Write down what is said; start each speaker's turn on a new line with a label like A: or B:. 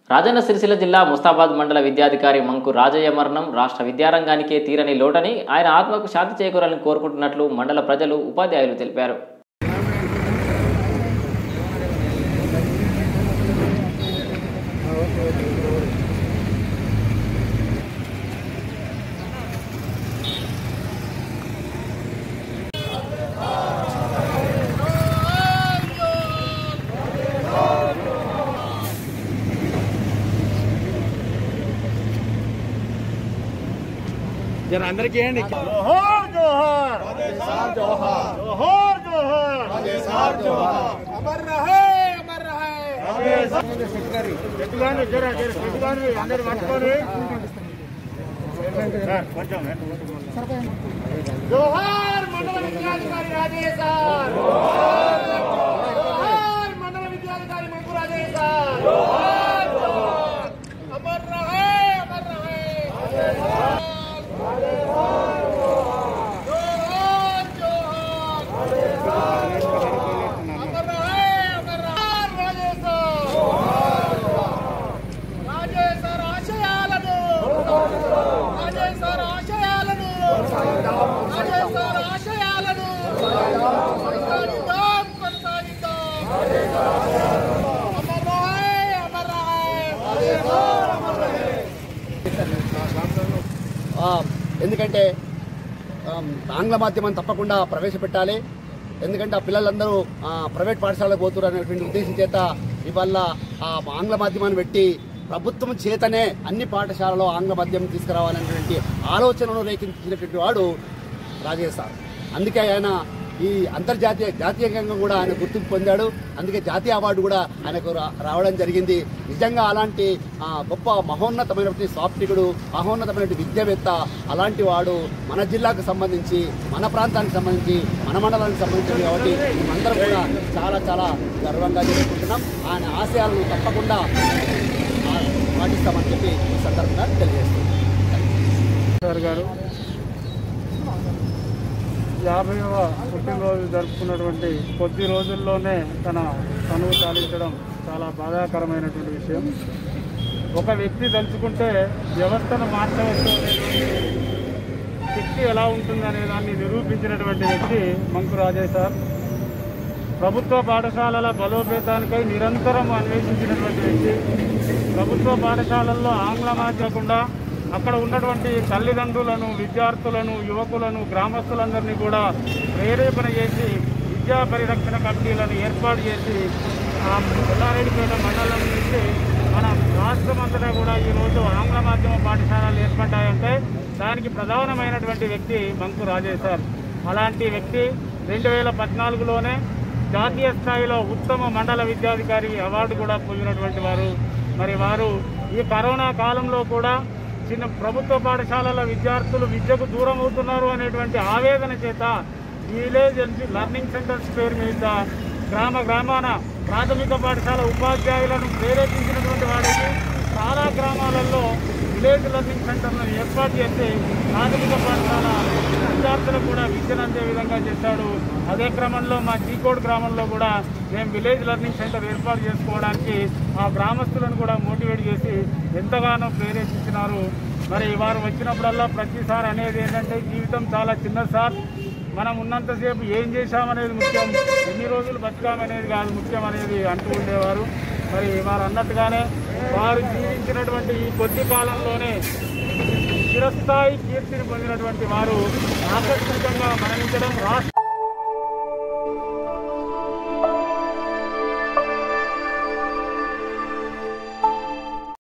A: రాజన్న సిరిసిల్ల జిల్లా ముస్తాబాద్ మండల విద్యాధికారి మంకు రాజయ్య మరణం రాష్ట్ర విద్యారంగానికే తీరని లోటని ఆయన ఆత్మకు శాంతి చేకూరాలని కోరుకుంటున్నట్లు మండల ప్రజలు ఉపాధ్యాయులు తెలిపారు
B: జర అందరికీ ఏంటి జోహార్ జోహార్ జోహార్ జోహార్ జోహార్ జోహార్ అమర్ రహే అమర్ రహే చెట్టుగాని జర జర చెట్టుగాని అందరు పట్టుకొని కొంచెం జోహార్ మండల విద్యాధికారి రాజేష్ సార్ జోహార్ మండల విద్యాధికారి మంకు రాజేష్ సార్ అమర్ రహే అమర్ రహే జోహార్ జోహార్ అమర్ రహే అమర్ రహే రాజేష్ రాజేష్ సార్ ఆశయాలను రాజేష్ సార్ ఆశయాలను రాజేష్ సార్ ఆశయాలను కొనసాగిద్దాం కొనసాగిద్దాం అమర్ రహే అమర్ రహే
C: ఆ, ఎందుకంటే ఆ, ఆంగ్ల మాధ్యమం తప్పకుండా ప్రవేశపెట్టాలి ఎందుకంటే ఆ పిల్లలందరూ ఆ, ప్రైవేట్ పాఠశాలకు పోతున్నారు అనేటువంటి ఉద్దేశం చేత ఇవాళ ఆ ఆంగ్ల మాధ్యమాన్ని పెట్టి ప్రభుత్వం చేతనే అన్ని పాఠశాలలో ఆంగ్ల మాధ్యమం తీసుకురావాలనేటువంటి ఆలోచనను రేకించినటువంటి వాడు రాజేష్ సార్ అందుకే ఆయన ఈ అంతర్జాతీయ జాతీయంగా కూడా ఆయన గుర్తింపు పొందాడు అందుకే జాతీయ అవార్డు కూడా ఆయనకు రా- రావడం జరిగింది నిజంగా అలాంటి ఆ, గొప్ప మహోన్నతమైనటువంటి సాఫ్టికుడు మహోన్నతమైనటువంటి విద్యావేత్త అలాంటి వాడు మన జిల్లాకు సంబంధించి మన ప్రాంతానికి సంబంధించి మన మండలానికి సంబంధించింది కాబట్టి మేమందరం కూడా చాలా చాలా గర్వంగా చేసుకుంటున్నాం ఆయన ఆశయాలను తప్పకుండా ఆ, పాటిస్తామని చెప్పి ఈ సందర్భంగా తెలియజేస్తున్నాం
B: సార్ గారు యాభైవ పుట్టినరోజు జరుపుకున్నటువంటి కొద్ది రోజుల్లోనే తన తనువు చాలించడం చాలా బాధాకరమైనటువంటి విషయం ఒక వ్యక్తి తలుచుకుంటే వ్యవస్థను మార్చవచ్చు అనేటువంటి శక్తి ఎలా ఉంటుందనే దాన్ని నిరూపించినటువంటి వ్యక్తి మంకు రాజే సార్ ప్రభుత్వ పాఠశాలల బలోపేతానికై నిరంతరం అన్వేషించినటువంటి వ్యక్తి ప్రభుత్వ పాఠశాలల్లో ఆంగ్ల మాధ్యకుండా అక్కడ ఉన్నటువంటి తల్లిదండ్రులను విద్యార్థులను యువకులను గ్రామస్తులందరినీ కూడా ప్రేరేపణ చేసి విద్యా పరిరక్షణ కమిటీలను ఏర్పాటు చేసి ఆ ఎల్లారెడ్డిపేట మండలం నుంచి మన రాష్ట్రం అంతటా కూడా ఈరోజు ఆంగ్ల మాధ్యమ పాఠశాలలు ఏర్పడ్డాయంటే దానికి ప్రధానమైనటువంటి వ్యక్తి మంకు రాజేష్ సార్ అలాంటి వ్యక్తి రెండు వేల పద్నాలుగులోనే జాతీయ స్థాయిలో ఉత్తమ మండల విద్యాధికారి అవార్డు కూడా పొందినటువంటి వారు మరి వారు ఈ కరోనా కాలంలో కూడా చిన్న ప్రభుత్వ పాఠశాలల విద్యార్థులు విద్యకు దూరం అవుతున్నారు అనేటువంటి ఆవేదన చేత విలేజ్ లర్నింగ్ సెంటర్స్ పేరు మీద గ్రామ గ్రామాన ప్రాథమిక పాఠశాల ఉపాధ్యాయులను ప్రేరేపించినటువంటి వాడికి చాలా గ్రామాలలో విలేజ్ లర్నింగ్ సెంటర్లను ఏర్పాటు చేసి ప్రాథమిక పాఠశాల విద్యార్థులకు కూడా విద్యను అందే విధంగా చేశాడు అదే క్రమంలో మా చీకోడ్ గ్రామంలో కూడా మేము విలేజ్ లెర్నింగ్ సెంటర్ ఏర్పాటు చేసుకోవడానికి ఆ గ్రామస్తులను కూడా మోటివేట్ చేసి ఎంతగానో ప్రేరేపించినారు మరి వారు వచ్చినప్పుడల్లా ప్రతిసారి అనేది ఏంటంటే జీవితం చాలా చిన్నది సార్ మనం ఉన్నంతసేపు ఏం చేశామనేది ముఖ్యం ఎన్ని రోజులు బతికామనేది కాదు ముఖ్యం అనేది అంటూ ఉండేవారు మరి వారు అన్నట్టుగానే వారు జీవించినటువంటి ఈ కొద్ది కాలంలోనే చిరస్థాయి కీర్తిని పొందినటువంటి వారు ఆకస్మికంగా మరణించడం రాష్ట్ర